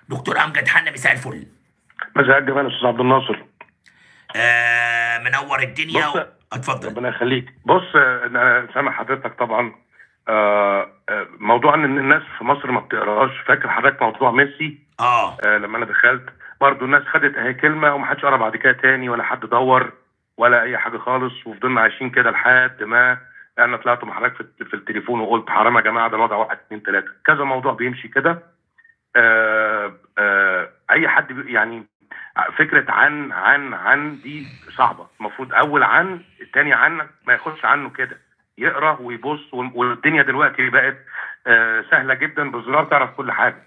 دكتور امجد حنا مساء الفل مساء الجمال يا استاذ عبد الناصر آه منور الدنيا بص- و... اتفضل ربنا يخليك بص آه، انا سامع حضرتك طبعا آه، آه، موضوع ان الناس في مصر ما بتقراش فاكر حضرتك موضوع ميسي اه آه، لما انا دخلت برضو الناس خدت اهي كلمه ومحدش قرا بعد كده تاني ولا حد دور ولا اي حاجه خالص وفضلنا عايشين كده لحد ما انا طلعت مع حضرتك في, في التليفون وقلت حرام يا جماعه ده الوضع واحد اتنين تلاته كذا موضوع بيمشي كده آه، آه، اي حد بي- يعني فكره عن عن عن دي صعبه المفروض اول عن التاني عن ما ياخدش عنه كده يقرا ويبص وال- والدنيا دلوقتي بقت آه، سهله جدا بزرار تعرف كل حاجه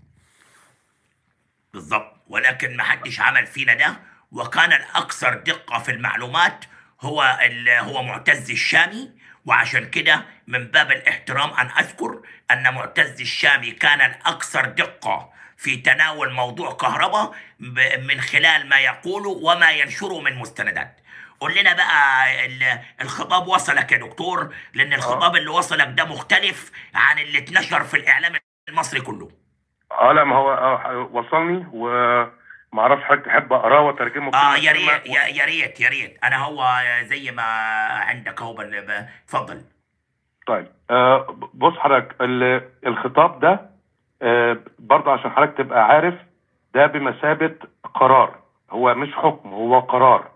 بالضبط ولكن ما حدش عمل فينا ده وكان الاكثر دقه في المعلومات هو ال- هو معتز الشامي وعشان كده من باب الاحترام ان اذكر ان معتز الشامي كان الاكثر دقه في تناول موضوع كهرباء ب- من خلال ما يقوله وما ينشره من مستندات قول لنا بقى ال- الخطاب وصلك يا دكتور لان الخطاب اللي وصلك ده مختلف عن اللي اتنشر في الاعلام المصري كله اه لا ما هو آه وصلني وما اعرفش حضرتك تحب اقراه واترجمه اه كلمة يا كلمة. ريت يا يا ريت يا ريت انا هو زي ما عندك اهو بال- ب- اتفضل طيب آه بص حضرتك ال- الخطاب ده آه برضه عشان حضرتك تبقى عارف ده بمثابة قرار هو مش حكم هو قرار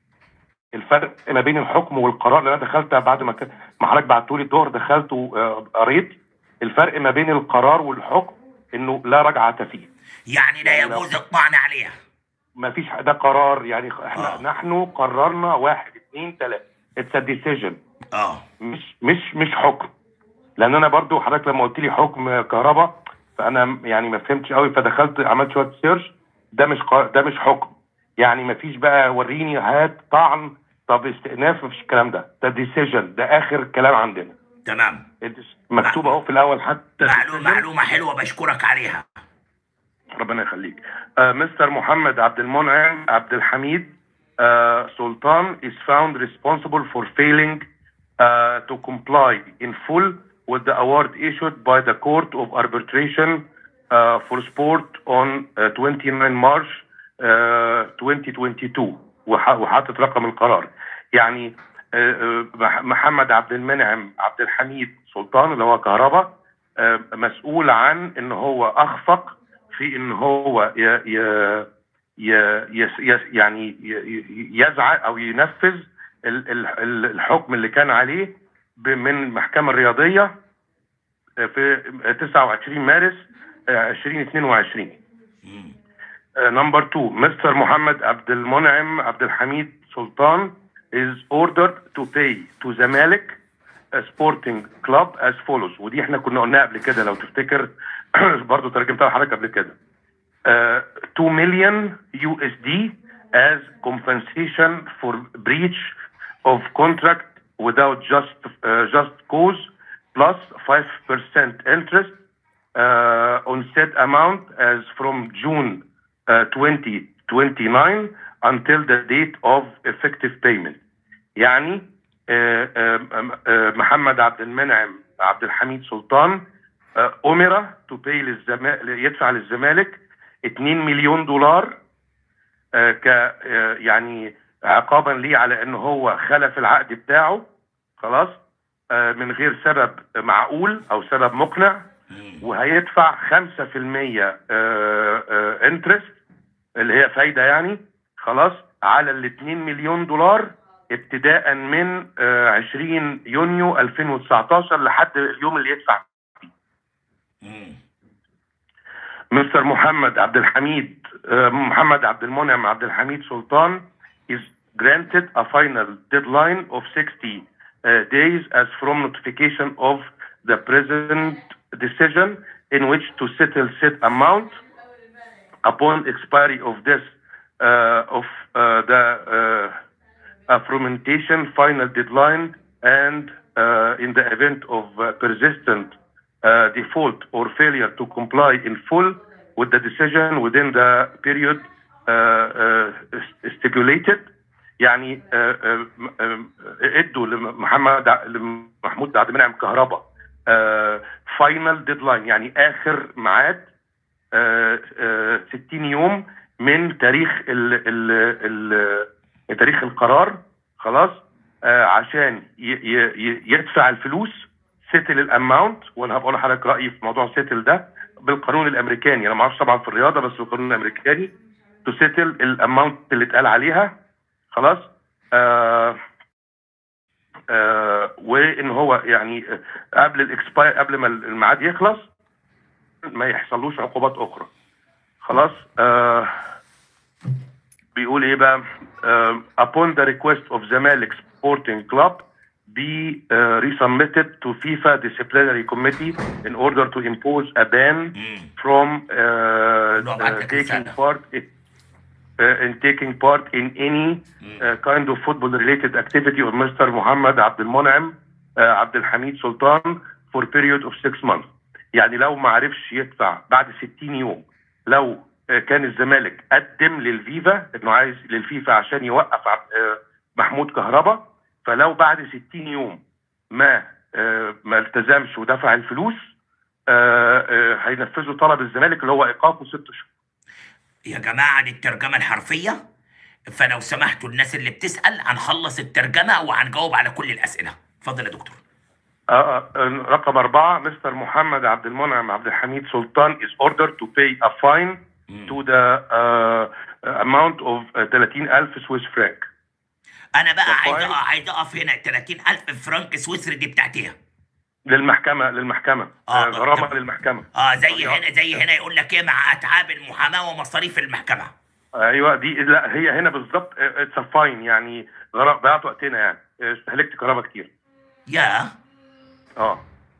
الفرق ما بين الحكم والقرار اللي انا دخلت بعد ما كان ما حضرتك بعتولي الظهر دخلت وقريت الفرق ما بين القرار والحكم انه لا رجعة فيه يعني لا يعني لو- يجوز الطعن عليها ما فيش ده قرار يعني احنا آه. نحن قررنا واحد اثنين ثلاثة اتس ديسيجن اه مش مش مش حكم لان انا برضو حضرتك لما قلت لي حكم كهرباء فانا يعني ما فهمتش قوي فدخلت عملت شويه سيرش ده مش قا- ده مش حكم يعني ما فيش بقى وريني هات طعن طب استئناف ما فيش الكلام ده ده ديسيجن ده اخر كلام عندنا تمام الدس- مكتوب اهو في الاول حتى معلومه decision. معلومه حلوه بشكرك عليها ربنا يخليك آه مستر محمد عبد المنعم عبد الحميد آه سلطان is found responsible for failing uh, to comply in full with the award issued by the Court of Arbitration uh, for Sport on uh, 29 March uh, 2022 وح- وحاطط رقم القرار يعني آه، آه، مح- محمد عبد المنعم عبد الحميد سلطان اللي هو كهرباء آه، مسؤول عن ان هو اخفق في ان هو ي ي ي يس يس يعني ي- ي- يزعل او ينفذ ال- ال- ال- الحكم اللي كان عليه ب- من المحكمه الرياضيه في 29 مارس آه، 2022 مم. نمبر 2 مستر محمد عبد المنعم عبد الحميد سلطان is ordered to pay to Zamalek a sporting club as follows ودي احنا كنا قلناها قبل كده لو تفتكر برضو ترجمتها لحضرتك قبل كده uh, 2 million USD as compensation for breach of contract without just uh, just cause plus 5% interest uh, on said amount as from June uh, 2029 until the date of effective payment. يعني آه، آه، آه، محمد عبد المنعم عبد الحميد سلطان آه، أمر to pay للزما... يدفع للزمالك 2 مليون دولار آه، ك آه، يعني عقابا ليه على ان هو خلف العقد بتاعه خلاص آه، من غير سبب معقول او سبب مقنع مم. وهيدفع 5% انترست اللي هي فايده يعني خلاص على ال 2 مليون دولار ابتداء من آه، 20 يونيو 2019 لحد اليوم اللي يدفع مم. مستر محمد عبد الحميد آه، محمد عبد المنعم عبد الحميد سلطان is granted a final deadline of 60 uh, days as from notification of the present decision in which to settle said amount upon expiry of this uh, of uh, the uh, aforementioned final deadline and uh, in the event of uh, persistent uh, default or failure to comply in full with the decision within the period uh, uh, stipulated يعني آه، آه، آه، ادوا لمحمد ع- لمحمود عبد المنعم كهرباء فاينل ديدلاين يعني اخر ميعاد آه، آه، 60 يوم من تاريخ ال ال ال تاريخ القرار خلاص آه، عشان ي- ي- ي- يدفع الفلوس سيتل الاماونت وانا هبقول لحضرتك رايي في موضوع سيتل ده بالقانون الامريكاني انا ما اعرفش طبعا في الرياضه بس بالقانون الامريكاني تسيتل الاماونت اللي اتقال عليها خلاص آه آه وان هو يعني قبل الاكسباير قبل ما الميعاد يخلص ما يحصلوش عقوبات اخرى خلاص آه بيقول ايه بقى آه upon the request of Zamalek Sporting Club be uh, resubmitted to FIFA disciplinary committee in order to impose a ban مم. from uh, لو بعت uh, لك taking رسالة. part uh, in taking part in any uh, kind of football related activity of Mr. محمد عبد المنعم uh, عبد الحميد سلطان for period of six months يعني لو ما عرفش يدفع بعد 60 يوم لو uh, كان الزمالك قدم للفيفا انه عايز للفيفا عشان يوقف عب- uh, محمود كهربا فلو بعد 60 يوم ما uh, ما التزمش ودفع الفلوس uh, uh, هينفذوا طلب الزمالك اللي هو ايقافه ست شهور يا جماعة دي الترجمة الحرفية فلو سمحتوا الناس اللي بتسأل هنخلص الترجمة وهنجاوب على كل الأسئلة اتفضل يا دكتور آه، آه، رقم أربعة مستر محمد عبد المنعم عبد الحميد سلطان is ordered to pay a fine to the uh, amount of uh, 30000 سويس فرانك أنا بقى ده عايز كويس. أقف عايز أقف هنا 30000 فرنك سويسري دي بتاعتيها للمحكمة للمحكمة آه، آه، غرامة طب- للمحكمة اه زي آه. هنا زي هنا يقول لك ايه مع اتعاب المحاماه ومصاريف المحكمه ايوه دي لا هي هنا بالظبط اتس فاين يعني غرا- ضيعت وقتنا يعني استهلكت كهرباء كتير يا اه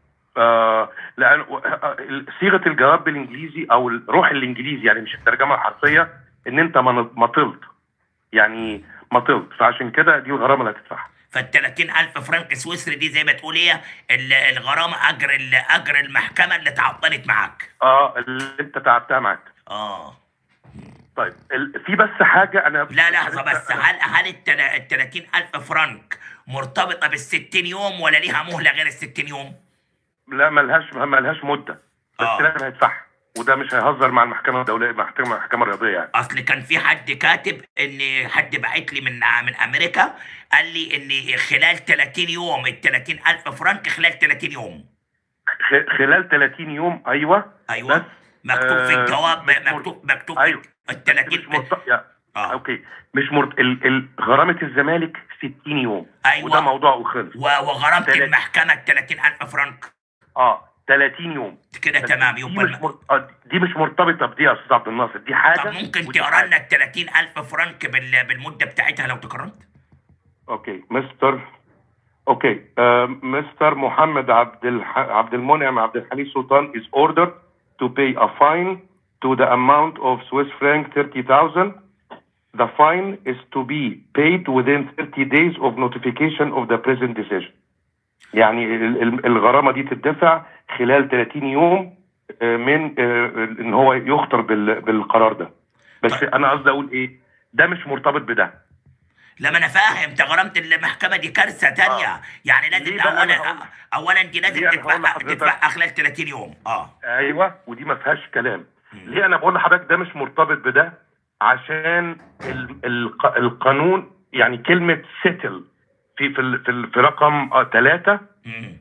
آه، لان و- آه، صيغه الجواب بالانجليزي او الروح الانجليزي يعني مش الترجمه الحرفيه ان انت ما- مطلت يعني مطلت فعشان كده دي الغرامه اللي هتدفعها فال 30000 فرنك سويسري دي زي ما تقول ايه ال- الغرامه اجر ال- اجر المحكمه اللي تعطلت معاك اه اللي انت تعبتها معاك اه طيب ال- في بس حاجه انا لا لحظه بس هل هل ال 30000 فرنك مرتبطه بال 60 يوم ولا ليها مهله غير ال 60 يوم؟ لا ملهاش ملهاش مده بس آه. لازم هيدفعها وده مش هيهزر مع المحكمه الدوليه مع المحكمه المحكمه الرياضيه يعني اصل كان في حد كاتب ان حد بعت لي من من امريكا قال لي ان خلال 30 يوم ال 30000 فرنك خلال 30 يوم خ- خلال 30 يوم ايوه ايوه بس مكتوب في آه، الجواب مش مر- مكتوب مكتوب أيوة. ال مش 30 مرت... يا. اه اوكي مش مرت... ال... ال... غرامه الزمالك 60 يوم أيوة. وده موضوع وخلص و- وغرامة تلات- المحكمة ال 30000 فرنك اه 30 يوم كده تمام دي يبقى مش مر... آه، دي مش مرتبطه بدي يا استاذ عبد الناصر دي حاجه طب ممكن ودي تقرا حاجة. لنا ال 30000 فرنك بال... بالمدة بتاعتها لو تكرمت؟ اوكي مستر اوكي آه، مستر محمد عبد الح... عبد المنعم عبد الحميد سلطان is ordered to pay a fine to the amount of Swiss franc 30,000 The fine is to be paid within 30 days of notification of the present decision. يعني ال- ال- الغرامة دي تدفع خلال 30 يوم آه، من آه، ان هو يخطر بال- بالقرار ده. بس طيب. انا قصدي اقول ايه؟ ده مش مرتبط بده. لما انا فاهم ده غرامة المحكمة دي كارثة تانية آه. يعني لازم ليه بقى أنا اولا هقول- اولا دي لازم ليه أنا هقول تدفع لحضرتك؟ تدفعها خلال 30 يوم اه ايوه ودي ما فيهاش كلام ليه انا بقول لحضرتك ده مش مرتبط بده عشان ال ال القانون يعني كلمه سيتل في في ال- في, ال- في رقم ثلاثة مم.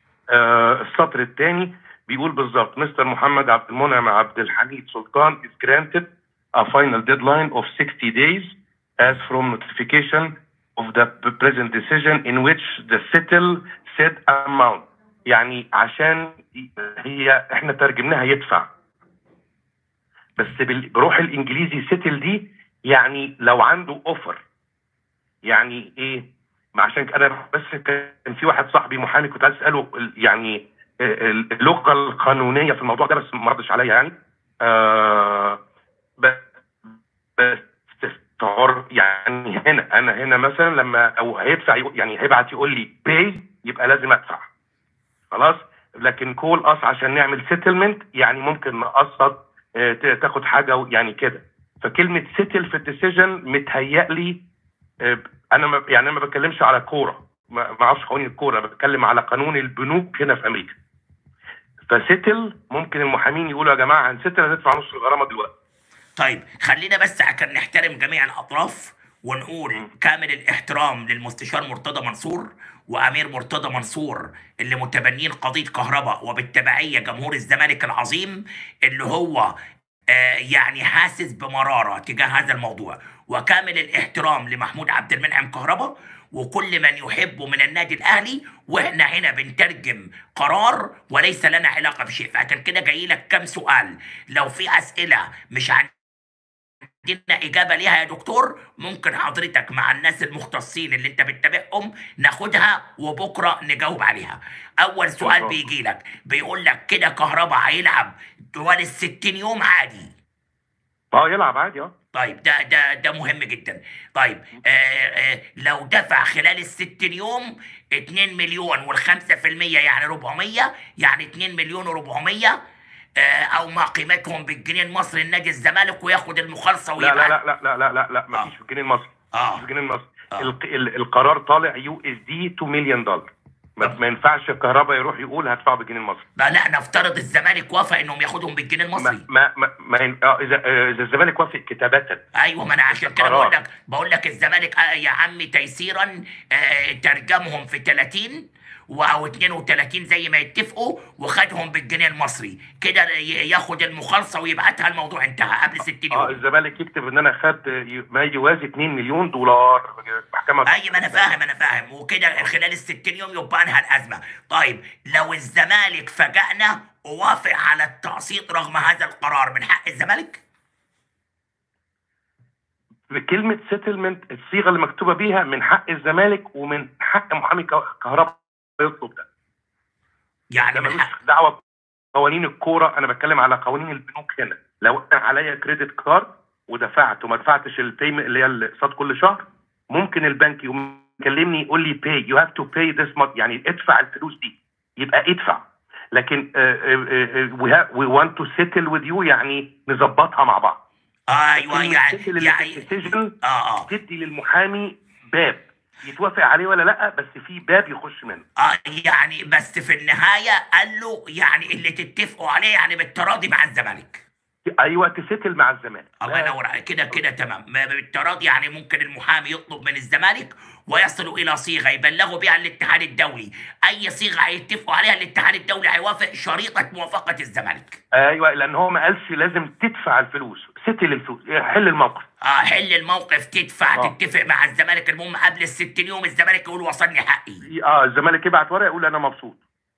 آه السطر الثاني بيقول بالظبط مستر محمد عبد المنعم عبد الحميد سلطان is granted a final deadline of 60 days as from notification of the present decision in which the settle said amount يعني عشان هي احنا ترجمناها يدفع بس بال- بروح الانجليزي سيتل دي يعني لو عنده اوفر يعني ايه ما عشان كده انا بس كان في واحد صاحبي محامي كنت عايز اساله ال- يعني ال- اللغه القانونيه في الموضوع ده بس ما ردش عليا يعني آه ب- بس تستعر يعني هنا انا هنا مثلا لما او هيدفع يقول- يعني هيبعت يقول لي باي يبقى لازم ادفع خلاص لكن كول اس عشان نعمل سيتلمنت يعني ممكن نقسط آه، ت- تاخد حاجه يعني كده فكلمه سيتل في الديسيجن متهيألي آه، انا ما يعني انا ما بتكلمش على كوره ما ما اعرفش قوانين الكوره بتكلم على قانون البنوك هنا في امريكا فستل ممكن المحامين يقولوا يا جماعه هنستل هتدفع نص الغرامه دلوقتي طيب خلينا بس عشان نحترم جميع الاطراف ونقول كامل الاحترام للمستشار مرتضى منصور وامير مرتضى منصور اللي متبنين قضيه كهرباء وبالتبعيه جمهور الزمالك العظيم اللي هو آه، يعني حاسس بمراره تجاه هذا الموضوع وكامل الاحترام لمحمود عبد المنعم كهرباء وكل من يحبه من النادي الاهلي واحنا هنا بنترجم قرار وليس لنا علاقه بشيء فعشان كده جاي لك كام سؤال لو في اسئله مش عن عندنا إجابة ليها يا دكتور ممكن حضرتك مع الناس المختصين اللي أنت بتتابعهم ناخدها وبكرة نجاوب عليها. أول سؤال بالظبط. بيجي لك بيقول لك كده كهربا هيلعب طوال ال 60 يوم عادي. اه يلعب عادي اه طيب ده ده ده مهم جدا. طيب آه آه لو دفع خلال ال 60 يوم 2 مليون وال 5% يعني 400 يعني 2 مليون و400 آه او ما قيمتهم بالجنيه المصري لنادي الزمالك وياخد المخالصه لا ويبقى لا لا لا لا لا لا ما آه. فيش في الجنيه المصري آه. مش في الجنيه المصري آه. الق- ال- القرار طالع يو اس دي 2 مليون دولار ما, طب. ما ينفعش الكهرباء يروح يقول هدفعه بالجنيه المصري بقى لا نفترض الزمالك وافق انهم ياخدهم بالجنيه المصري ما ما ما, ما ين- اه اذا آه، اذا الزمالك وافق كتابه ايوه ما انا عشان كده قرار. بقول لك بقول لك الزمالك آه يا عمي تيسيرا آه ترجمهم في 30 و- او 32 زي ما يتفقوا وخدهم بالجنيه المصري كده ي- ياخد المخالصه ويبعتها الموضوع انتهى قبل 60 اه يوم الزمالك يكتب ان انا خدت ي- ما يوازي 2 مليون دولار محكمه اي ما انا فاهم انا فاهم وكده خلال ال 60 يوم يبقى انهى الازمه طيب لو الزمالك فاجأنا ووافق على التقسيط رغم هذا القرار من حق الزمالك بكلمه سيتلمنت الصيغه اللي مكتوبه بيها من حق الزمالك ومن حق محامي ك- كهرباء يطلب ده يعني ده من ملوش حق دعوه بقوانين الكوره انا بتكلم على قوانين البنوك هنا لو انا عليا كريدت كارد ودفعت وما دفعتش البيمنت اللي هي الاقساط كل شهر ممكن البنك يقوم يكلمني يقول لي باي يو هاف تو باي ذس يعني ادفع الفلوس دي يبقى ادفع لكن وي وانت تو سيتل وذ يو يعني نظبطها مع بعض ايوه كلمة يعني settle اللي يعني في الديسيجن اه اه تدي للمحامي باب يتوافق عليه ولا لا بس في باب يخش منه اه يعني بس في النهايه قال له يعني اللي تتفقوا عليه يعني بالتراضي مع الزمالك ايوه تسيتل مع الزمالك الله ينور عليك كده كده تمام ما- بالتراضي يعني ممكن المحامي يطلب من الزمالك ويصلوا الى صيغه يبلغوا بها الاتحاد الدولي اي صيغه هيتفقوا عليها الاتحاد الدولي هيوافق شريطه موافقه الزمالك ايوه لان هو ما قالش لازم تدفع الفلوس ستل الفلوس حل الموقف اه حل الموقف تدفع آه. تتفق مع الزمالك المهم قبل ال 60 يوم الزمالك يقول وصلني حقي اه الزمالك يبعت ورقه يقول انا مبسوط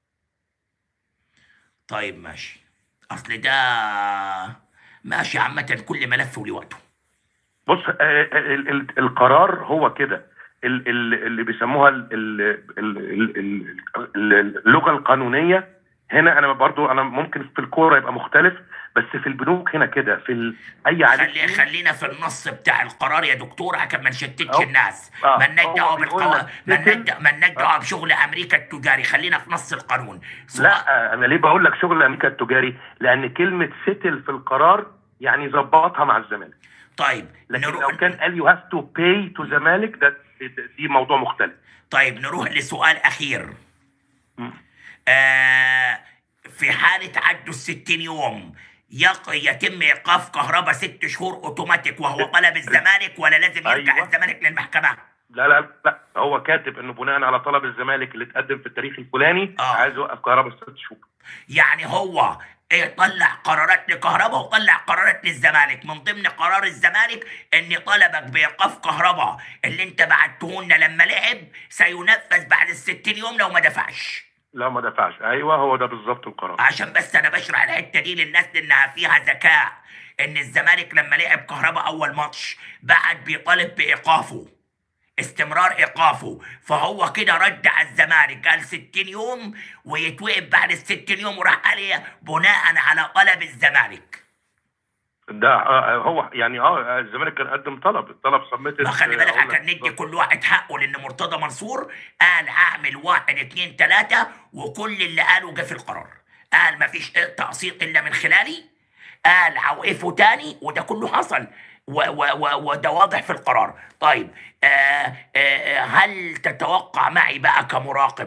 طيب ماشي اصل ده ماشي عامه كل ملف وليه وقته بص آه، آه، ال- ال- القرار هو كده ال- ال- اللي بيسموها ال- ال- ال- ال- ال- اللغه القانونيه هنا انا برضو انا ممكن في الكوره يبقى مختلف بس في البنوك هنا كده في ال- اي خلي عليه خلينا في النص بتاع القرار يا دكتور عشان ما نشتتش أهو. الناس آه. ما هو دعوه بيقول بالقوا لك ما ستل- ندع- ما دعوه بشغل امريكا التجاري خلينا في نص القانون سواء- لا انا ليه بقول لك شغل امريكا التجاري لان كلمه ستل في القرار يعني ظبطها مع الزمالك طيب لكن نروح لو كان قال يو هاف تو باي تو زمالك ده ده- دي موضوع مختلف طيب نروح لسؤال اخير مم. آه في حالة عدوا الستين يوم يق... يتم ايقاف كهرباء ست شهور اوتوماتيك وهو طلب الزمالك ولا لازم يرجع أيوة. الزمالك للمحكمة؟ لا لا لا هو كاتب انه بناء على طلب الزمالك اللي اتقدم في التاريخ الفلاني آه. عايز يوقف كهرباء ست شهور يعني هو إيه طلع قرارات لكهرباء وطلع قرارات للزمالك من ضمن قرار الزمالك ان طلبك بايقاف كهرباء اللي انت بعته لنا لما لعب سينفذ بعد الستين يوم لو ما دفعش لا ما دفعش ايوه هو ده بالظبط القرار عشان بس انا بشرح الحته دي للناس لانها فيها ذكاء ان الزمالك لما لعب كهرباء اول ماتش بعد بيطالب بايقافه استمرار ايقافه فهو كده رجع الزمالك قال 60 يوم ويتوقف بعد ال 60 يوم وراح قال إيه؟ بناء على طلب الزمالك ده آه هو يعني اه الزمالك كان قدم طلب الطلب سميت ما خلي بالك عشان ندي كل واحد حقه لان مرتضى منصور قال اعمل واحد اتنين تلاته وكل اللي قاله جه في القرار قال ما فيش تقسيط الا من خلالي قال عوقفه تاني وده كله حصل و و و وده واضح في القرار طيب آه آه هل تتوقع معي بقى كمراقب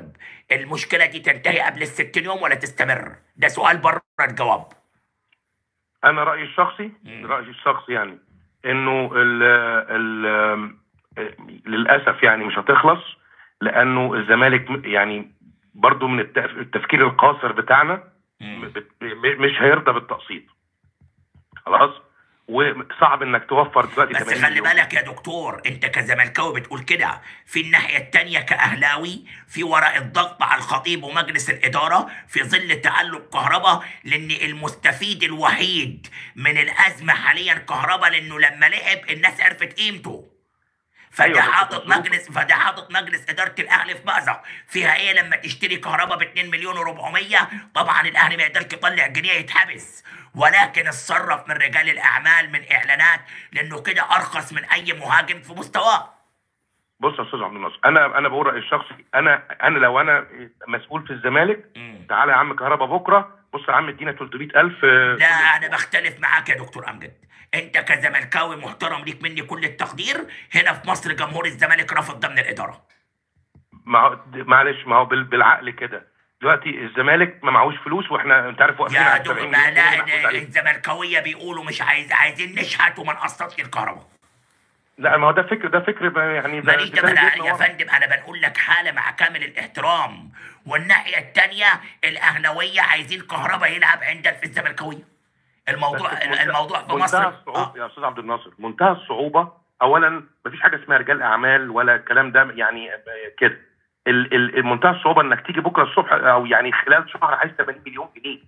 المشكله دي تنتهي قبل الستين يوم ولا تستمر ده سؤال بره الجواب انا رايي الشخصي مم. رايي الشخصي يعني انه ال ال للاسف يعني مش هتخلص لانه الزمالك م- يعني برضو من التف- التفكير القاصر بتاعنا مم. بت- م- مش هيرضى بالتقسيط خلاص وصعب انك توفر دلوقتي بس 80 خلي مليون. بالك يا دكتور انت كزملكاوي بتقول كده في الناحيه التانيه كاهلاوي في ورق الضغط على الخطيب ومجلس الاداره في ظل تعلق كهرباء لان المستفيد الوحيد من الازمه حاليا كهرباء لانه لما لعب الناس عرفت قيمته فده أيوة، بس حاطط الظروف- مجلس فده حاطط مجلس اداره الاهلي في مأزق فيها ايه لما تشتري كهرباء ب 2 مليون و400 طبعا الاهلي ما يقدرش يطلع جنيه يتحبس ولكن اتصرف من رجال الاعمال من اعلانات لانه كده ارخص من اي مهاجم في مستواه بص يا استاذ عبد الناصر انا انا بقول رايي الشخصي انا انا لو انا مسؤول في الزمالك مم. تعالى يا عم كهربا بكره بص يا عم ادينا 300000 آه، لا كل انا أسبوع. بختلف معاك يا دكتور امجد انت كزملكاوي محترم ليك مني كل التقدير هنا في مصر جمهور الزمالك رفض ده من الاداره ما هو- معلش ما هو بال- بالعقل كده دلوقتي الزمالك ما معهوش فلوس واحنا انت عارف واقفين يا على دكتور 70 ما مليون جنيه لا محفوظ عليه. الزملكاويه بيقولوا مش عايز عايزين نشحت وما نقسطش الكهرباء لا ما هو ده فكر ده فكر بقى يعني ده ماليش ده انتقال أنا جبنا يا ورا. فندم انا بنقول لك حاله مع كامل الاحترام والناحيه الثانيه الاهلاويه عايزين كهرباء يلعب عند في الزملكاويه الموضوع بس منتهى- الموضوع في منتهى مصر الصعوبة آه. يا استاذ عبد الناصر منتهى الصعوبه اولا مفيش حاجه اسمها رجال اعمال ولا الكلام ده يعني كده ال- ال- منتهى الصعوبه انك تيجي بكره الصبح او يعني خلال شهر عايز 80 مليون جنيه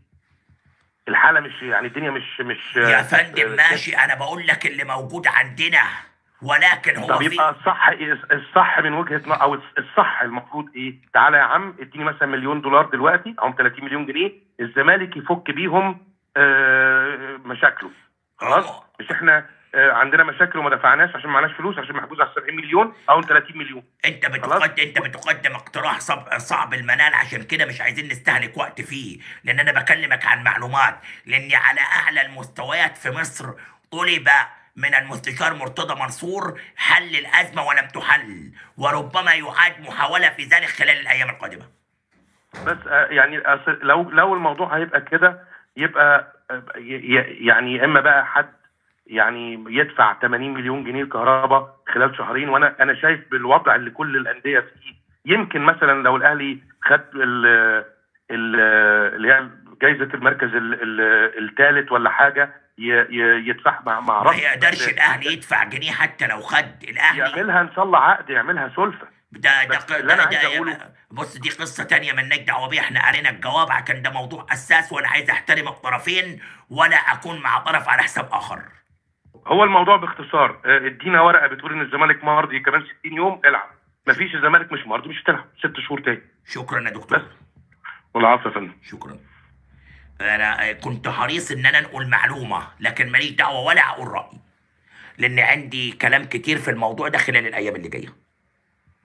الحاله مش يعني الدنيا مش مش يا فندم آه، ماشي انا بقول لك اللي موجود عندنا ولكن هو طب في يبقى الصح إيه؟ الصح من وجهه ن- او الصح المفروض ايه؟ تعالى يا عم اديني مثلا مليون دولار دلوقتي او 30 مليون جنيه الزمالك يفك بيهم آه، مشاكله خلاص هو- مش احنا آه، عندنا مشاكل وما دفعناش عشان معناش فلوس عشان محجوز على 70 مليون او 30 مليون انت بتقدم انت بتقدم اقتراح صعب, صعب المنال عشان كده مش عايزين نستهلك وقت فيه لان انا بكلمك عن معلومات لاني على اعلى المستويات في مصر طلب من المستشار مرتضى منصور حل الازمه ولم تحل وربما يعاد محاوله في ذلك خلال الايام القادمه بس آه، يعني أصل لو لو الموضوع هيبقى كده يبقى آه، ي- ي- يعني يا اما بقى حد يعني يدفع 80 مليون جنيه الكهرباء خلال شهرين وانا انا شايف بالوضع اللي كل الانديه فيه يمكن مثلا لو الاهلي خد ال ال اللي هي جائزه المركز الثالث ولا حاجه ي- ي- يدفع مع مع ما رأس- يقدرش الاهلي يدفع جنيه حتى لو خد الاهلي يعملها ان شاء الله عقد يعملها سلفه ده ده, بس ده, اللي أنا ده, عايز أقوله- بص دي قصة تانية من دعوة بيها احنا قرينا الجواب عشان ده موضوع حساس وانا عايز احترم الطرفين ولا اكون مع طرف على حساب اخر هو الموضوع باختصار آه، ادينا ورقه بتقول ان الزمالك مرضي كمان 60 يوم العب مفيش الزمالك مش مرضي مش هتلعب ست شهور تاني شكرا يا دكتور بس والعفو يا فندم شكرا انا كنت حريص ان انا انقل معلومة لكن ماليش دعوة ولا اقول رأيي لان عندي كلام كتير في الموضوع ده خلال الايام اللي جايه